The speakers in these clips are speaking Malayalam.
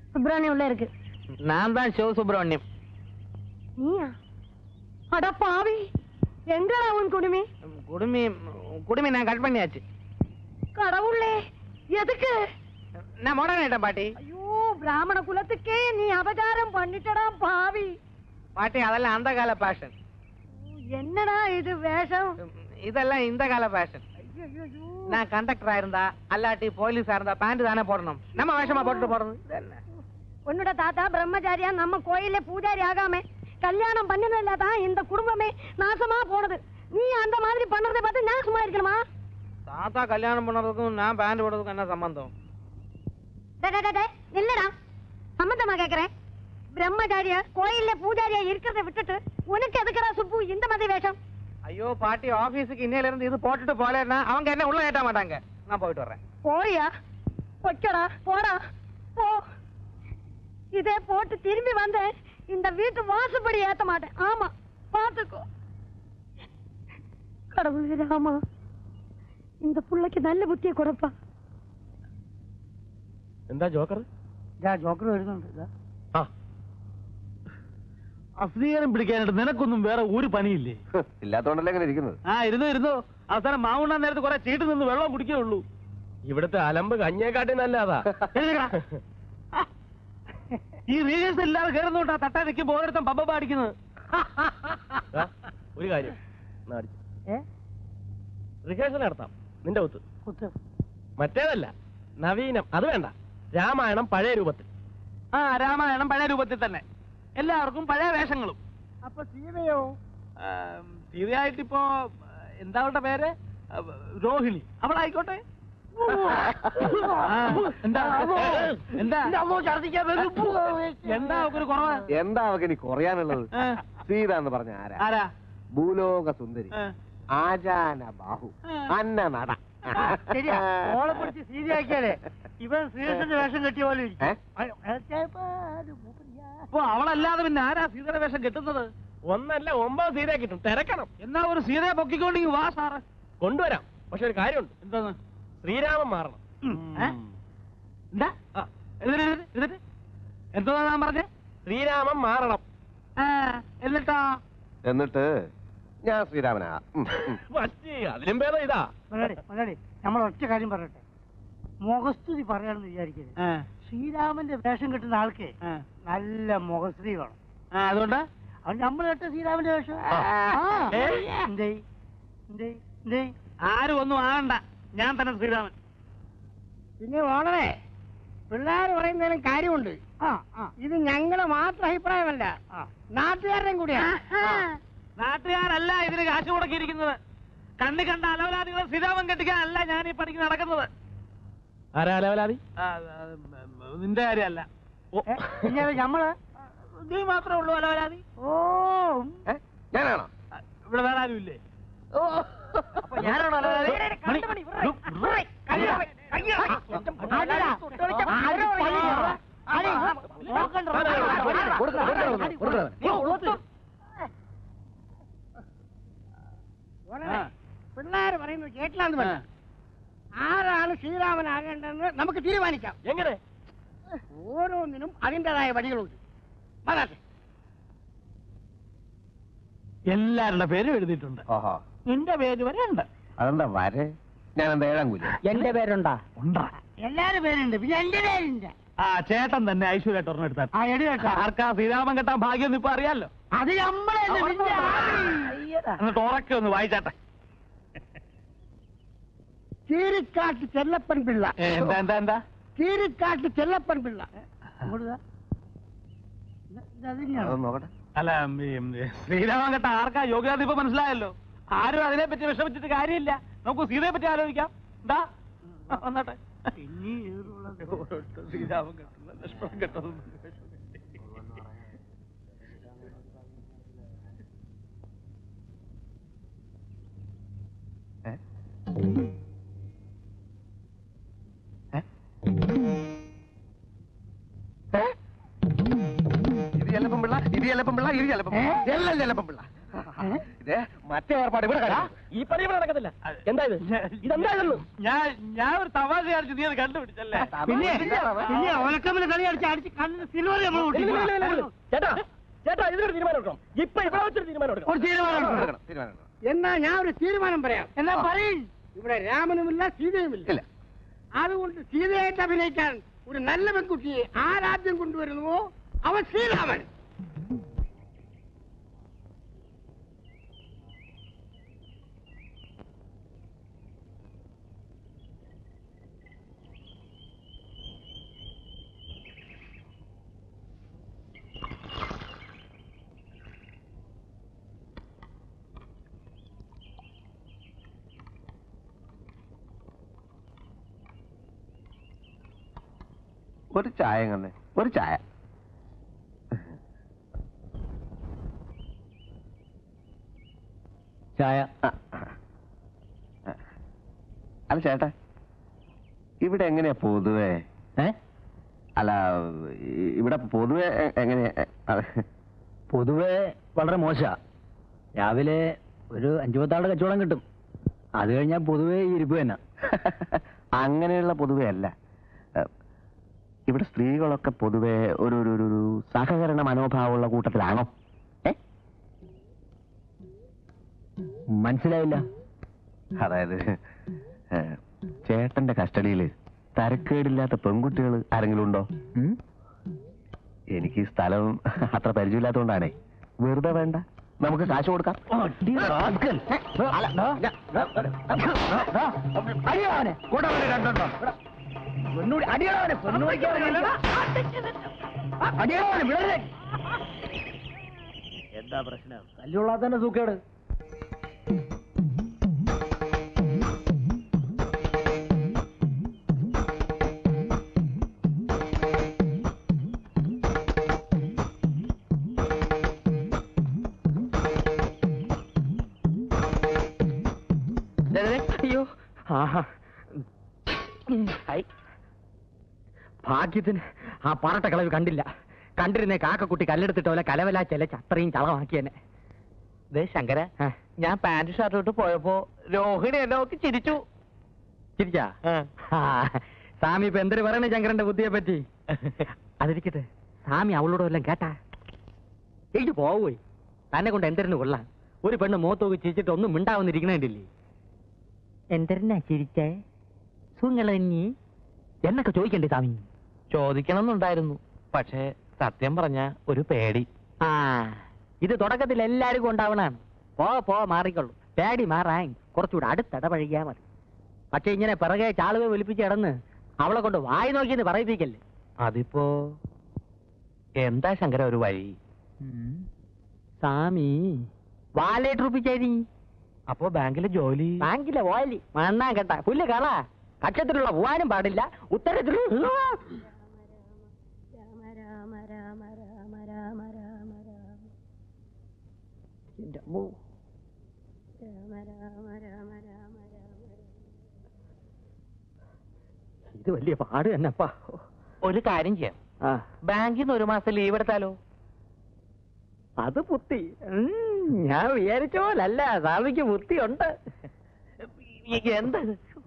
சுப்பிரமணியம் உள்ள இருக்கு நான் தான் சிவ சுப்பிரமணியம் நீயா அட பாவி எங்கடா உன் குடுமி குடுமி குடுமி நான் கட் பண்ணியாச்சு கடவுளே எதுக்கு நான் முடங்கிட்டேன் பாட்டி ஐயோ பிராமண குலத்துக்கே நீ அபகாரம் பண்ணிட்டடா பாவி பாட்டி அதெல்லாம் அந்த கால பேஷன் என்னடா இது வேஷம் இதெல்லாம் இந்த கால பேஷன் ஐயையோ. நான் கண்டக்டரா இருந்தா அல்லாட்டி போலீஸா இருந்தா பேண்ட் தானே போடணும் நம்ம வேஷமா போட்டுட்டு போறது இது என்ன? உன்னோட தாத்தா பிரம்மச்சாரியா நம்ம கோயில்ல பூஜாரி ஆகாம கல்யாணம் பண்ணதில்ல தான் இந்த குடும்பமே நாசமா போனது நீ அந்த மாதிரி பண்றதை பார்த்து நான் சும்மா இருக்கணுமா தாத்தா கல்யாணம் பண்ணதுக்கும் நான் பேண்ட் போடுறதுக்கும் என்ன சம்பந்தம் டே, டே, டே, டே, நில்லுடா சம்மந்தமா கேக்குறேன் பிரம்மச்சாரியா கோயில்ல பூஜாரியா இருக்கிறத விட்டுட்டு உனக்கு எதுக்குடா சுப்பு இந்த மாதிரி வேஷம் ஐயோ பாட்டி ஆபீஸுக்கு இன்னையில இருந்து இது போட்டுட்டு போலேன்னா அவங்க என்ன உள்ள ஏட்ட மாட்டாங்க நான் போயிட்டு வர்றேன் போறியா பொக்கடா போடா போ இதே போட்டு திரும்பி வந்தேன் இந்த வீட்டு வாசப்படி ஏத்த மாட்டேன் ஆமா பாத்துக்கோ கடவுளே ராமா இந்த புள்ளைக்கு நல்ல புத்தியை கொடுப்பா എന്താ ജോക്കർ ജോക്കർ വരുന്നുണ്ട് ആ അസ്വീകാരം പിടിക്കാനായിട്ട് നിനക്കൊന്നും വേറെ ഒരു പണിയില്ലേ ഇല്ലാത്തോണ്ടല്ലേ ഇങ്ങനെ ഇരിക്കുന്നത് ആ ഇരുന്നു ഇരുന്നു അവസാനം മാവുണ്ണാൻ നേരത്ത് കുറെ ചീട്ട് നിന്ന് വെള്ളം കുടിക്കുള്ളൂ ഇവിടുത്തെ അലമ്പ് കഞ്ഞേക്കാട്ടി നല്ലതാ ഈ റീൽസ് ഇല്ലാതെ കയറുന്നോണ്ടാ തട്ടാ നിൽക്കുമ്പോ ഓരോരുത്തൻ പമ്പ പാടിക്കുന്നത് ഒരു കാര്യം റിഹേഴ്സൽ നടത്താം നിന്റെ ഒത്ത് കുത്ത് മറ്റേതല്ല നവീനം അത് വേണ്ട രാമായണം പഴയ രൂപത്തിൽ ആ രാമായണം പഴയ രൂപത്തിൽ തന്നെ എല്ലാവർക്കും പഴയ വേഷങ്ങളും അപ്പൊ സീതയോ ആം, സീതയായിട്ടിപ്പോ എന്താ അവളുടെ പേര് ആ, രോഹിണി അവളായിക്കോട്ടെ ആ, എന്താ എന്താ എന്താ അവക്കൊരു കുറവ് എന്താ അവക്ക് ഇനി കുറയാനുള്ളത് ആ, സീത എന്ന് പറഞ്ഞ ആരാ ആരാ ഭൂലോക സുന്ദരി ആ, ആചാന ബാഹു അന്ന നട ശരിയാ ഓളെ പിടിച്ച് സീതയാക്കിയാലേ ഇവൻ ശ്രീകൃഷ്ണന്റെ വേഷം കെട്ടിയ പോലെ ഇരിക്കും. ഏ? അയ്യോ, ഏത്തേപ്പാട് മൂപ്പരിയാ. അപ്പൊ അവളല്ലാതെ പിന്നെ ആരാ സീതയുടെ വേഷം കെട്ടുന്നത് ഒന്നല്ല ഒമ്പത് സീത കിട്ടും തിരക്കണം എന്നാ ഒരു സീതയെ പൊക്കിക്കൊണ്ടെങ്കിൽ വാ സാറ് കൊണ്ടുവരാം പക്ഷെ ഒരു കാര്യമുണ്ട് എന്താന്ന് ശ്രീരാമൻ മാറണം ഏ? എന്താ ആ, എന്നിട്ട് എന്നിട്ട് എന്നിട്ട് എന്തോ ഞാൻ പറഞ്ഞേ ശ്രീരാമൻ മാറണം ആ, എന്നിട്ടാ എന്നിട്ട് ഞാൻ ശ്രീരാമനാ ഉം, ഉം. അതിലും ഭേദം ഇതാ മുതലാളി, മുതലാളി, നമ്മൾ ഒറ്റ കാര്യം പറയട്ടെ മുഖസ്തുതി പറയാണെന്ന് വിചാരിക്കരുത് ആ, ശ്രീരാമന്റെ വേഷം കിട്ടുന്ന ആൾക്ക് ആ. നല്ല മുഖസ്തുതി വേണം ആ, അതുകൊണ്ട് അത് നമ്മൾ കേട്ട ശ്രീരാമന്റെ വേഷം ആ. ഏ? എന്തേ എന്തേ എന്തേ ആരും ഒന്നും ആകണ്ട ഞാൻ തന്നെ ശ്രീരാമൻ പിന്നെ വളരെ പിള്ളേർ പറയുന്നതിനും കാര്യമുണ്ട് ഇത് ഞങ്ങളുടെ മാത്രം അഭിപ്രായമല്ല നാട്ടുകാരുടെയും കൂടിയാണ് നാട്ടുകാരല്ല ഇതിന് കാശ് മുടക്കിയിരിക്കുന്നത് കണ്ണി കണ്ട അലവലാദികളെ ശ്രീരാമൻ കെട്ടിക്കാനല്ല ഞാൻ ഈ പണിക്ക് നടക്കുന്നത് ആരാ അലവലാതി ആ, ആ, നിന്റെ കാര്യമല്ല ഓ. പിന്നെ നമ്മള് നീ മാത്രമേ ഉള്ളൂ അലവലാതി ഓ ഏ? ഞാനാണോ ആ, ഇവിടെ വേറെ ആരും ഇല്ലേ ഞാനാണോ അലവലാതി? മണി, രു, രു. ആരാ? ആരോ പയ്യനാ? ആരെ? നോക്കണ്ട. ആ. പിള്ളേര് പറയുന്നത് കേട്ടില്ലാന്ന് വേണ്ട ആരാണ് ശ്രീരാമനാകേണ്ടതെന്ന് നമുക്ക് തീരുമാനിക്കാം എങ്ങനെ ഓരോന്നിനും അതിൻ്റെതായ വഴികളുണ്ട് വരാട്ടെ എല്ലാവരുടെ പേരും എഴുതിയിട്ടുണ്ട് ഓഹോ നിന്റെ പേര് വരെ ഉണ്ട് അതെന്താ വരെ ഞാൻ എന്താ ഏഴാം കൂലി എന്റെ പേരുണ്ടാ ഉണ്ടാ എല്ലാരും പേരുണ്ട് പിന്നെ എന്റെ പേരുണ്ട് ആ ചേട്ടൻ തന്നെ ഐശ്വര്യ ടൊർണം എടുത്താൽ ആ എടി കേട്ടോ ആർക്കാ ശ്രീരാമൻ കെട്ടാൻ ഭാഗ്യം ഇപ്പൊ അറിയാലോ അത് നമ്മളെ എന്നിട്ട് ഉറക്കെ ഒന്ന് വായിച്ചാട്ടെ കീരിക്കാട്ട് ചെല്ലപ്പൻ പിള്ള ഏ, എന്താ എന്താ എന്താ കീരിക്കാട്ട് ചെല്ലപ്പൻ പിള്ള അങ്ങോട്ട് ദാ. ഇത് ഇത് അതിനെയാണോ? അതൊന്ന് നോക്കട്ടെ അല്ല ഉം, ഈ, ശ്രീരാമൻ കെട്ട ആർക്കാ യോഗ്യത ഇപ്പൊ മനസ്സിലായല്ലോ ആരും അതിനെ പറ്റി വിഷമിച്ചിട്ട് കാര്യമില്ല നമുക്ക് സീതയെ പറ്റി ആലോചിക്കാം എന്താ വന്നാട്ടെ പിന്നെ ഈറുള്ളത്. ശ്രീരാമൻ കെട്ടുന്ന ലക്ഷ്മണൻ കെട്ടുന്നത് ഏ? ഏ? ഏ? ഇത് ചെല്ലപ്പൻ പിള്ള ഇത് ചെല്ലപ്പൻ പിള്ള ഇത് ചെല്ലപ്പൻ പിള്ള എല്ലാം ചെല്ലപ്പൻ പിള്ള ഇതേ മറ്റേ ഏർപ്പാട് ഇവിടെ കഴിയും ഈ പണി ഇവിടെ നടക്കത്തില്ല എന്താ ഇത് ഇതെന്താ ഇതെന്ന് ഞാൻ ഞാൻ ഒരു തമാശ കാണിച്ചു നീ അത് കണ്ടുപിടിച്ചല്ലേ പിന്നെ പിന്നെ ഓലക്കമ്മിൽ കളി അടിച്ച് അടിച്ച് കണ്ണിന് സിൽവർ നമ്മൾ ഇല്ല, ഇല്ല, ഇല്ല, ഇല്ല, പൊട്ടിക്കും. ഇല്ല. ചേട്ടാ ചേട്ടാ ഇതിനൊരു തീരുമാനം എടുക്കണം ഇപ്പൊ ഇവിടെ വെച്ചൊരു തീരുമാനം എടുക്കണം ഒരു തീരുമാനം എടുക്കണം. എടുക്കണം, തീരുമാനം എടുക്കണം. എന്നാ ഞാൻ ഒരു തീരുമാനം പറയാം എന്നാ പറയും ഇവിടെ രാമനുമില്ല സീതയുമില്ല ഇല്ല അതുകൊണ്ട് സീതയായിട്ട് അഭിനയിക്കാൻ ഒരു നല്ല പെൺകുട്ടിയെ ആരാദ്യം കൊണ്ടുവരുന്നുവോ അവൻ ശ്രീരാമൻ ഒരു ചായ കണ്ണേ ഒരു ചായ ചായ ആ, ആ. അല്ല ചേട്ടാ ഇവിടെ എങ്ങനെയാ പൊതുവേ ഏ അല്ല ഈ- ഇവിടെ പൊതുവെ എ- എങ്ങനെയാ എ, അത് പൊതുവെ വളരെ മോശ രാവിലെ ഒരു അഞ്ചു പത്താളുടെ കച്ചവടം കിട്ടും അത് കഴിഞ്ഞാൽ പൊതുവെ ഈ ഇരിപ്പ് തന്നെ അങ്ങനെയുള്ള പൊതുവെ അല്ല ഏ, ഇവിടെ സ്ത്രീകളൊക്കെ പൊതുവെ ഒരു ഒരു ഒരു- ഒരു സഹകരണ മനോഭാവമുള്ള കൂട്ടത്തിലാണോ ഏ മനസ്സിലായില്ല അതായത് ഏ, ചേട്ടന്റെ കസ്റ്റഡിയിൽ തരക്കേടില്ലാത്ത പെൺകുട്ടികൾ ആരെങ്കിലും ഉണ്ടോ ഉം? എനിക്ക് ഈ സ്ഥലം അത്ര പരിചയമില്ലാത്തതുകൊണ്ടാണേ വെറുതെ വേണ്ട നമുക്ക് കാശ് കൊടുക്കാം അടി റാസ്കൽ. അല്ല, ദാ, ദാ, ദാ, ദാ, അടിയാവനെ. പെണ്ണുടി- അടിയാവനെ, പെണ്ണുടിക്കാവനെ. അടിയാവനെ, വിടരുത്. എന്താ പ്രശ്നം കല്ലുള്ളാത്തന്നെ സൂക്കേട് അയ്യോ ആഹാ ഉം, ഹൈ. ഭാഗ്യത്തിന് ആ പാറട്ട കളവ് കണ്ടില്ല കണ്ടിരുന്നേ കാക്കക്കുട്ടി കല്ലെടുത്തിട്ട് പോലെ കലവല ചെലച്ച് അത്രയും ചളമാക്കിയെന്നെ ദേ ശങ്കര ഞാൻ പാന്റ് ഷർട്ട് ഇട്ട് പോയപ്പോ രോഹിണി എന്നെ നോക്കി ചിരിച്ചു ചിരിച്ചാ ആ, സ്വാമി ഇപ്പൊ എന്തൊരു പറയണേ ശങ്കരന്റെ ബുദ്ധിയെ പറ്റി അതിരിക്കട്ടെ സ്വാമി അവളോട് വല്ലതും കേട്ടാ എഴുതി പോവുകയെ തന്നെ കൊണ്ട് എന്തിരുന്ന് കൊള്ളാം ഒരു പെണ്ണ് മൂത്തോക്ക് ചിരിച്ചിട്ട് ഒന്നും മിണ്ടാവുന്നിരിക്കണേണ്ടില്ലേ എന്തിനാ ചിരിച്ചേ സുങ്ങളഞ്ഞി എന്നൊക്കെ ചോദിക്കണ്ടേ സ്വാമി ചോദിക്കണം എന്നുണ്ടായിരുന്നു പക്ഷേ സത്യം പറഞ്ഞ ഒരു പേടി ആ ഇത് തുടക്കത്തിൽ എല്ലാവർക്കും ഉണ്ടാവണാണ് പോ പോ മാറിക്കൊള്ളു പേടി മാറാൻ കുറച്ചുകൂടെ അടുത്തിടപഴകിയാ മതി പക്ഷെ ഇങ്ങനെ പിറകെ ചാളുവെ ഒലിപ്പിച്ച് കിടന്ന് അവളെ കൊണ്ട് വായി നോക്കിയെന്ന് പറയിപ്പിക്കല്ലേ അതിപ്പോ എന്താ ശങ്കര ഒരു വഴി സ്വാമി വാലേറ്റ് റുപ്പിച്ചേരി അപ്പോ ബാങ്കിലെ ജോലി ബാങ്കിലെ ഓലി മണ്ണാ കേട്ട പുല്ല് കള കക്ഷത്തിലുള്ള പോവാനും പാടില്ല ഉത്തരത്തിലുള്ള രാമ രാമ രാമ രാമ രാമ രാമ രാമ എന്റെ അമ്മോ. രാമ രാമ രാമ രാമ രാമ ഇത് വലിയ പാട് തന്നെപ്പാ ഒരു കാര്യം ചെയ്യാം ആ ബാങ്കിൽ നിന്ന് ഒരു മാസം ലീവ് എടുത്താലോ അത് പുത്തി ഉം, ഞാൻ വിചാരിച്ച പോലല്ല സ്വാമിക്ക് ബുദ്ധിയുണ്ട് എന്താ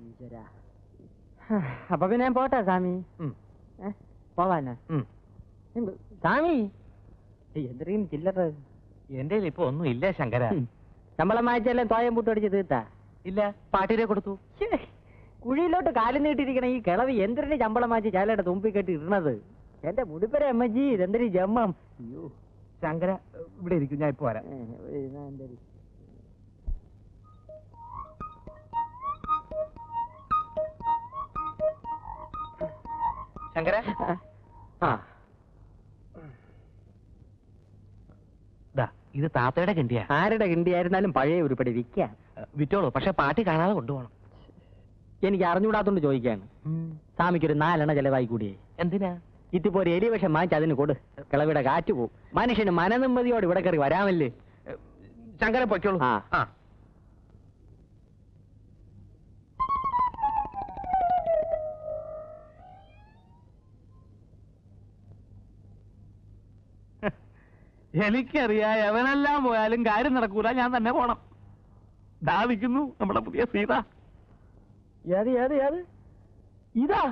അപ്പൊ പിന്നെ ഞാൻ പോട്ടെ സ്വാമി ഉം. ഏ, പോവാനാ ഉം. എന്ത്? സ്വാമി എന്തെങ്കിലും ചില്ലറ എന്റെ ഇപ്പൊ ഒന്നും ഇല്ല ശങ്കര ഉം. ശമ്പളം വായിച്ചെല്ലാം തോയം പുട്ടടിച്ച് തീർത്താ ഇല്ല പാട്ടിനെ കൊടുത്തു ശ്ശേ, കുഴിയിലോട്ട് കാലം നീട്ടിയിരിക്കണ ഈ കിളവി എന്തിനു ശമ്പളം വായിച്ച് ചാലയുടെ തുമ്പി കെട്ടി ഇടണത് എന്റെ മുടിപ്പര അമ്മജി ഇതെന്തൊരു ജമ്മം അയ്യോ ശങ്കര ഇവിടെ ഇരിക്കും ഞാൻ ഇപ്പൊ വരാം ഏ, ഒരു ഞാൻ എന്തൊരു- ശങ്കര ആ ദാ ഇത് താത്തയുടെ കിണ്ടിയാ ആരുടെ കിണ്ടിയായിരുന്നാലും പഴയ ഉരുപ്പടി വിൽക്കാം വിറ്റോളൂ പക്ഷെ പാട്ടി കാണാതെ കൊണ്ടുപോകണം എനിക്ക് അറിഞ്ഞുകൂടാത്തോണ്ട് ചോദിക്കാണ് സ്വാമിക്ക് ഒരു നാലെണ്ണ ചെലവായി കൂടിയേ എന്തിനാ ഇതിപ്പോ ഒരു എലി വിഷം വാങ്ങിച്ച് അതിന് കൊടു കിളവിടെ കാറ്റ് പോവും മനുഷ്യന് മനനിമ്മതിയോട് ഇവിടെ കയറി വരാമല്ലേ ശങ്കര പൊയ്ക്കോളൂ ആ. ആ എനിക്കറിയാം എവനെല്ലാം പോയാലും കാര്യം നടക്കൂല ഞാൻ തന്നെ പോണം ദാ നിൽക്കുന്നു നമ്മുടെ പുതിയ സീത ഏത് ഏത് ഏത് ഇതാ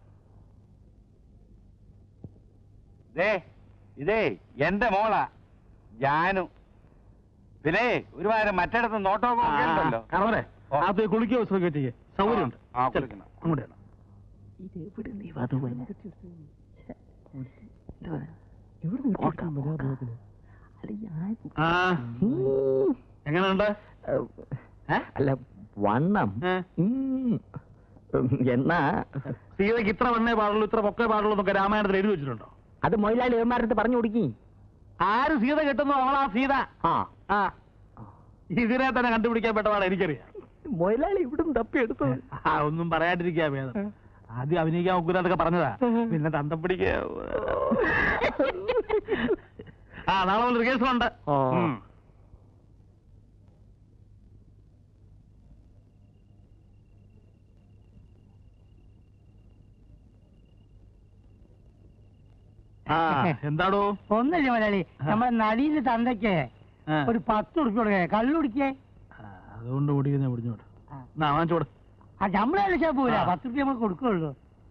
ദേ ഇതേ എന്റെ മോളാ ജാനു പിന്നെ ഒരുപാട് മറ്റിടത്ത് നോട്ടമൊക്കെ ഒക്കെ ഉണ്ടല്ലോ കറവരെ ഓ. അത് കുളിക്കുക വിശ്രമിക്കുക ചെയ്യേ സൗകര്യമുണ്ട് ആ, ആ, ചെല്, കുളിക്കണം. അങ്ങോട്ട് ചെല്ലാം. ഇതെവിടെ നീ വധുവനെ ആ എങ്ങനെയുണ്ട് ഏ? അല്ല വണ്ണം ഏ? ഉം. എന്നാ സീതയ്ക്ക് ഇത്ര വണ്ണേ പാടുള്ളൂ ഇത്ര പൊക്കേ പാടുള്ളൂ എന്നൊക്കെ രാമായണത്തിൽ എഴുതി വെച്ചിട്ടുണ്ടോ അത് മൊയിലാളി ഏമാരത്ത് പറഞ്ഞു കൊടുക്കി ആര് സീത കിട്ടുന്നു അവളാ സീത ആ ആ ഇതിനെ തന്നെ കണ്ടുപിടിക്കാൻ പെട്ടതാണ് എനിക്കറിയാം മൊയിലാളി ഇവിടുന്ന് തപ്പിയെടുത്തു ആ ഒന്നും പറയാണ്ടിരിക്കാ ഭേദം ആദ്യം അഭിനയിക്കാൻ ഒക്കൂലതൊക്കെ പറഞ്ഞതാ പിന്നെ തന്തം പിടിക്ക ആ നാളെ മുതൽ റിഹേഴ്സലുണ്ട് ഓ. ഉം. ആ എന്താടോ ഒന്നല്ലേ മലയാളി നമ്മുടെ നടിയില് തന്തയ്ക്ക് ആ. ഒരു പത്ത് ഉറുപ്പ് കൊടുക്കേ കള്ളു കുടിക്കേ ആ, അതുകൊണ്ട് ഓടിക്കുന്ന പിടിഞ്ഞോട്ട് എന്നാ വാങ്ങിച്ചോട് ആ നമ്മളെ വിളിച്ചാ പോരാ ആ. പത്ത് ഉറുപ്പ് നമുക്ക് കൊടുക്കുള്ളൂ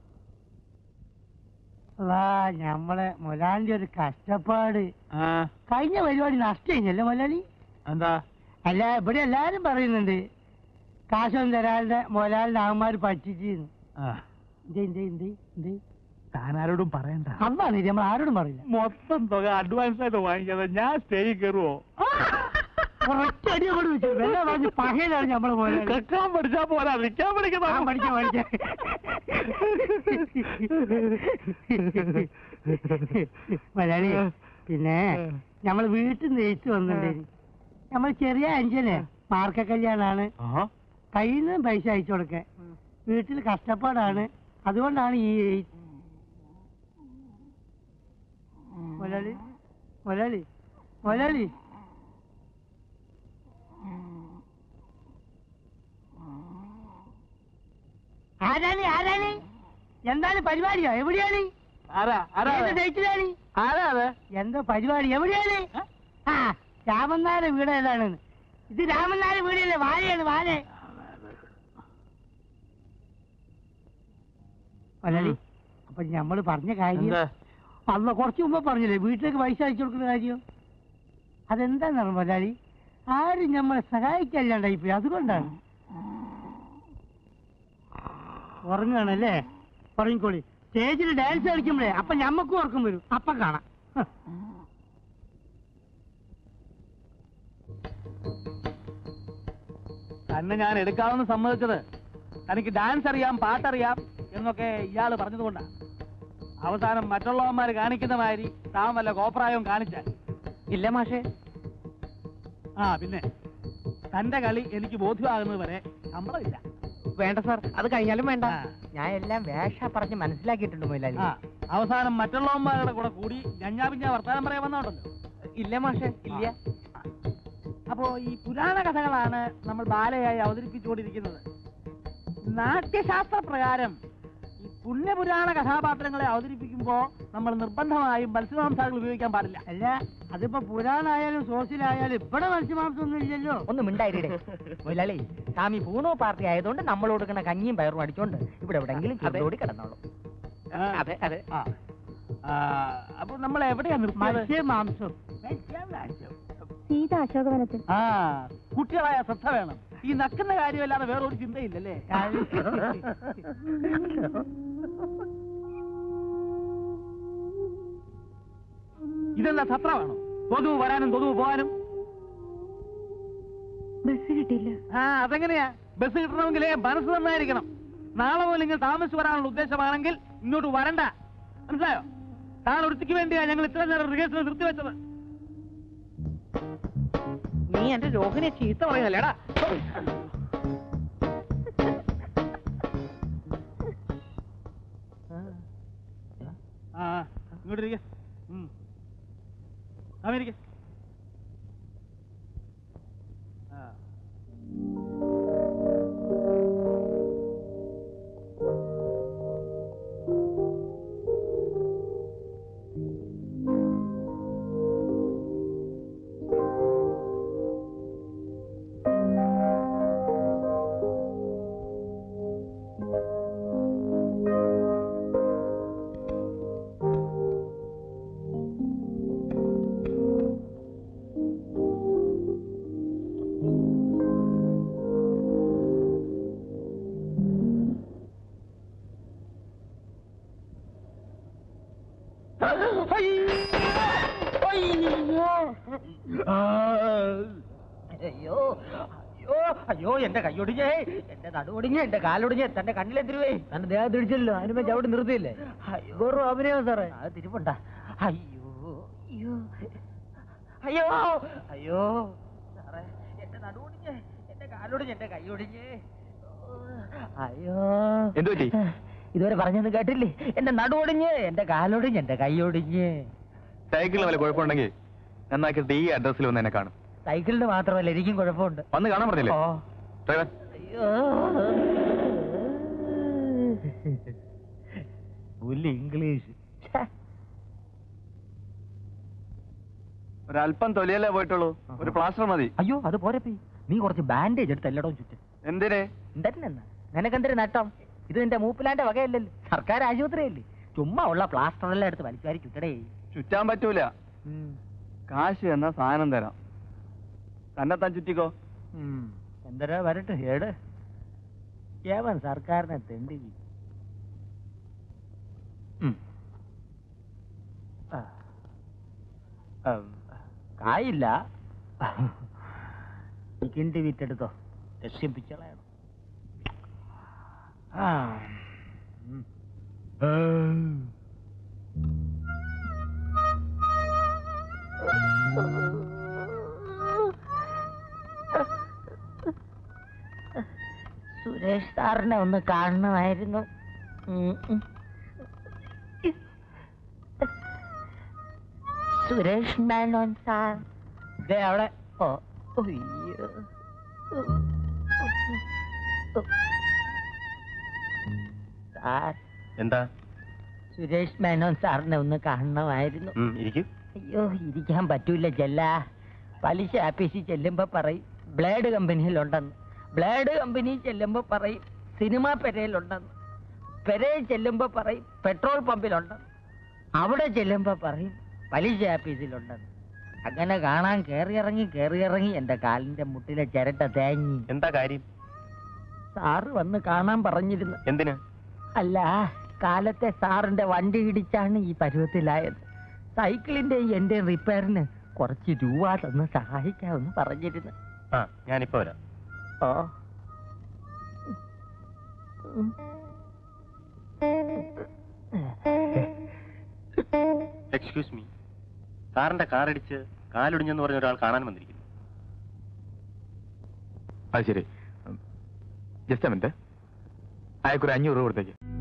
അല്ലാ ഞമ്മളെ മൊലാലിന്റെ ഒരു കഷ്ടപ്പാട് ആ കഴിഞ്ഞ പരിപാടി നഷ്ടം കഴിഞ്ഞല്ലേ മൊലാലി എന്താ അല്ല ഇവിടെ എല്ലാരും പറയുന്നുണ്ട് കാശൊന്നും തരാതെ മൊലാലിന്റെ ആമാര് പറ്റിച്ചിരുന്നു ആ എന്തേ എന്തേ എന്തേ എന്തേ താനാരോടും പറയണ്ട അതാണ് ഇത് നമ്മൾ ആരോടും പറയില്ല മൊത്തം തുക അഡ്വാൻസ് ആയിട്ട് വാങ്ങിക്കാതെ ഞാൻ സ്റ്റേജിൽ കയറുവോ ഒറ്റ അടി അങ്ങോട്ട് വെച്ചു വെല്ല പറഞ്ഞ് പകയിലാണ് നമ്മളെ മൊലാലി കെക്കാൻ പഠിച്ചാ പോരാ നിൽക്കാൻ ആ, പഠിക്കുന്ന പഠിക്കാം പഠിക്കാം മലയാളി പിന്നെ നമ്മൾ വീട്ടിൽ നിന്ന് ജയിച്ചു വന്നിട്ടുണ്ടായിരുന്നു നമ്മൾ ചെറിയ അഞ്ചന് മാർക്ക കല്യാണാണ് ആ കയ്യിൽ നിന്നും പൈസ അയച്ചു കൊടുക്കെ വീട്ടിൽ കഷ്ടപ്പാടാണ് അതുകൊണ്ടാണ് ഈ മലയാളി മലയാളി മലയാളി ആരാണ് ആരാണ് എന്താണ് പരിപാടിയോ എവിടെയാണ് ആരാ ആരാ ഏത് അത്? ഡേറ്റിലാണ് ആരാ അത് എന്തോ പരിപാടി എവിടെയാണ് ആ രാമനാര വീട് ഏതാണ് ഇത് രാമനാര വീടല്ലേ വാഴയാണ് വാഴ മലയാളി അപ്പൊ ഞമ്മള് പറഞ്ഞ കാര്യം എന്താ അല്ല കുറച്ച് മുമ്പ് പറഞ്ഞില്ലേ വീട്ടിലേക്ക് പൈസ അയച്ചു കൊടുക്കുന്ന കാര്യം അതെന്താണെന്ന് മലയാളി ആരും നമ്മളെ സഹായിക്കല്ലാണ്ടായി പോയി അതുകൊണ്ടാണ് ഉറങ്ങുകയാണല്ലേ ഉറങ്ങിക്കോളി സ്റ്റേജിൽ ഡാൻസ് കളിക്കുമ്പോഴേ അപ്പൊ ഞമ്മക്കും ഉറക്കം വരും അപ്പൊ കാണാം ഹ്. തന്നെ ഞാൻ എടുക്കാമെന്ന് സമ്മതിച്ചത് തനിക്ക് ഡാൻസ് അറിയാം പാട്ടറിയാം എന്നൊക്കെ ഇയാള് പറഞ്ഞതുകൊണ്ടാണ് അവസാനം മറ്റുള്ളവന്മാർ കാണിക്കുന്ന മാതിരി താൻ വല്ല കോപ്രായവും കാണിച്ചാൽ ഇല്ല മാഷേ ആ പിന്നെ തന്റെ കളി എനിക്ക് ബോധ്യമാകുന്നത് വരെ ശമ്പളമില്ല വേണ്ട സാർ അത് കഴിഞ്ഞാലും വേണ്ട ആ. ഞാൻ എല്ലാം വേഷ പറഞ്ഞ് മനസ്സിലാക്കിയിട്ടുണ്ട് മൊയിലാളി ആ അവസാനം മറ്റുള്ളവന്മാരുടെ കൂടെ കൂടി ഞഞ്ഞാ പിഞ്ഞാ വർത്താനം പറയാൻ വന്നോണ്ടല്ലോ ഇല്ല മാഷേ ഇല്ല അപ്പോ ഈ പുരാണ കഥകളാണ് നമ്മൾ ബാലയായി അവതരിപ്പിച്ചുകൊണ്ടിരിക്കുന്നത് നാട്യശാസ്ത്ര പ്രകാരം ഈ പുണ്യപുരാണ കഥാപാത്രങ്ങളെ അവതരിപ്പിക്കുമ്പോ നമ്മൾ നിർബന്ധമായും മത്സ്യമാംസാദികൾ ഉപയോഗിക്കാൻ പാടില്ല അല്ല അതിപ്പോ പുരാണായാലും സോസിലായാലും ഇവിടെ മത്സ്യമാംസം ഒന്നും ഇല്ലല്ലോ ഒന്ന് മിണ്ടായിരേ മൊയിലാളി സ്വാമി പൂണോ പാർട്ടി ആയതുകൊണ്ട് നമ്മൾ കൊടുക്കുന്ന കഞ്ഞിയും പയറും അടിച്ചോണ്ട് ഇവിടെ എവിടെങ്കിലും ചെറുതോടി കിടന്നോളൂ അതെ അതെ അപ്പൊ നമ്മൾ എവിടെയാ നിർത്തിയത് മത്സ്യമാംസം സീത അശോകവനത്തിൽ ആ കുട്ടികളായ ശ്രദ്ധ വേണം ഈ നക്കുന്ന കാര്യമല്ലാതെ വേറെ ഒരു ചിന്തയില്ലല്ലേ ഇതെന്താ സത്രമാണോ തൊതുവ് വരാനും തൊതുവ് പോകാനും ബസ് കിട്ടിയില്ല ആ അതെങ്ങനെയാ ബസ് കിട്ടണമെങ്കിലേ മനസ്സ് നന്നായിരിക്കണം നാളെ മുതൽ നിങ്ങൾ താമസിച്ച് വരാനുള്ള ഉദ്ദേശമാണെങ്കിൽ ഇങ്ങോട്ട് വരണ്ട മനസ്സിലായോ താൻ ഒരുത്തിക്ക് വേണ്ടിയാ ഞങ്ങൾ ഇത്ര നേരം റിഹേഴ്സൽ നിർത്തിവെച്ചത് നീ എന്റെ രോഹിനെ ചീത്ത പറയുന്നല്ലേടാ ആ ഇങ്ങോട്ട് ഇരിക്ക അമേരിക്ക ആ അയ്യോ അയ്യോ അയ്യോ എന്റെ കൈയൊടിഞ്ഞേ എന്റെ നടുവൊടിഞ്ഞ് എന്റെ കാലൊടിഞ്ഞ് തന്റെ കണ്ണിലെത്തിരുവേ തന്റെ ദേഹം തിരിച്ചല്ലോ അതിനുമ്പോ ചവിട്ടി നിർത്തിയില്ലേ വെറും അഭിനയം സാറേ അത് തിരിപ്പുണ്ട അയ്യോ അയ്യോ അയ്യോ അയ്യോ സാറേ എന്റെ നടുവൊടിഞ്ഞ് എന്റെ കാലൊടിഞ്ഞ് എന്റെ കൈയൊടിഞ്ഞ് അയ്യോ എന്തു പറ്റി? ഇതുവരെ പറഞ്ഞത് കേട്ടില്ലേ എന്റെ നടുവൊടിഞ്ഞ് എന്റെ കാലൊടിഞ്ഞ് എന്റെ കൈയൊടിഞ്ഞ് സൈക്കിളിന് വല്ല കുഴപ്പമുണ്ടെങ്കിൽ നന്നാക്കിയിട്ട് ഈ അഡ്രസ്സിൽ വന്ന് എന്നെ കാണും സൈക്കിളിന് മാത്രമല്ല എനിക്കും കുഴപ്പമുണ്ട് വന്ന് കാണാൻ പറഞ്ഞില്ലേ ഓ ഡ്രൈവർ അയ്യോ പുല്ല് ഇംഗ്ലീഷ് ഛെ. ഒരല്പം തൊലിയല്ലേ പോയിട്ടുള്ളൂ ഒരു പ്ലാസ്റ്റർ മതി അയ്യോ അത് പോരപ്പി നീ കുറച്ച് ബാൻഡേജ് എടുത്ത് എല്ലായിടവും ചുറ്റും എന്തിനെ എന്തെന്നാ നിനക്കെന്തൊരു നട്ടം ഇത് നിന്റെ മൂപ്പിലാന്റെ വകയല്ലല്ലോ സർക്കാർ ആശുപത്രിയല്ലേ ചുമ്മാ ഉള്ള പ്ലാസ്റ്റർ എല്ലാം എടുത്ത് വലിച്ചുവാരി ചുറ്റടേ ചുറ്റാൻ പറ്റൂല കാശ് എന്ന സാധനം തരാം തന്നെ താൻ ചുറ്റിക്കോ എന്തരാ വരട്ടെ ഏട് ഏവൻ സർക്കാരിനെ തെണ്ടി ഉം. ആ. ഉം. കായില്ല ഈ കിണ്ടി വിറ്റെടുത്തോ രക്ഷിപ്പിച്ചളയണം ആ ഉം. സുരേഷ് സാറിനെ ഒന്ന് കാണണമായിരുന്നു ഉം, ഉം. സുരേഷ് മേനോൻ സാർ ദേ അവിടെ ഓ അയ്യോ സാർ എന്താ സുരേഷ് മേനോൻ സാറിനെ ഒന്ന് കാണണമായിരുന്നു ഇരിക്കും അയ്യോ ഇരിക്കാൻ പറ്റൂല ചെല്ല പലിശ ആഫീസിൽ ചെല്ലുമ്പോ പറയും ബ്ലേഡ് കമ്പനിയിലുണ്ടെന്ന് ബ്ലേഡ് കമ്പനി ചെല്ലുമ്പോ പറയും സിനിമ പെരയിലുണ്ടെന്ന് പെരയിൽ ചെല്ലുമ്പോ പറയും പെട്രോൾ പമ്പിലുണ്ടെന്ന് അവിടെ ചെല്ലുമ്പോ പറയും പലിശ ആഫീസിലുണ്ടെന്ന് അങ്ങനെ കാണാൻ കേറിയിറങ്ങി കേറിയിറങ്ങി എന്റെ കാലിന്റെ മുട്ടിലെ ചിരട്ട തേങ്ങി എന്താ കാര്യം സാറ് വന്ന് കാണാൻ പറഞ്ഞിരുന്നു എന്തിന് അല്ല കാലത്തെ സാറിന്റെ വണ്ടി ഇടിച്ചാണ് ഈ പരുവത്തിലായത് സൈക്കിളിന്റെ എന്റെ റിപ്പയറിന് കുറച്ച് രൂപ തന്ന് സഹായിക്കാമെന്ന് പറഞ്ഞിരുന്നു ആ ഞാനിപ്പോ വരാം ഓ എക്സ്ക്യൂസ് മീ സാറിന്റെ കാർ ഇടിച്ച് കാലൊടിഞ്ഞെന്ന് പറഞ്ഞ ഒരാൾ കാണാൻ വന്നിരിക്കുന്നു അത് ശരി ജസ്റ്റ് മിനിറ്റ് അയാൾക്കൊരു അഞ്ഞൂറ് രൂപ കൊടുത്തേക്ക്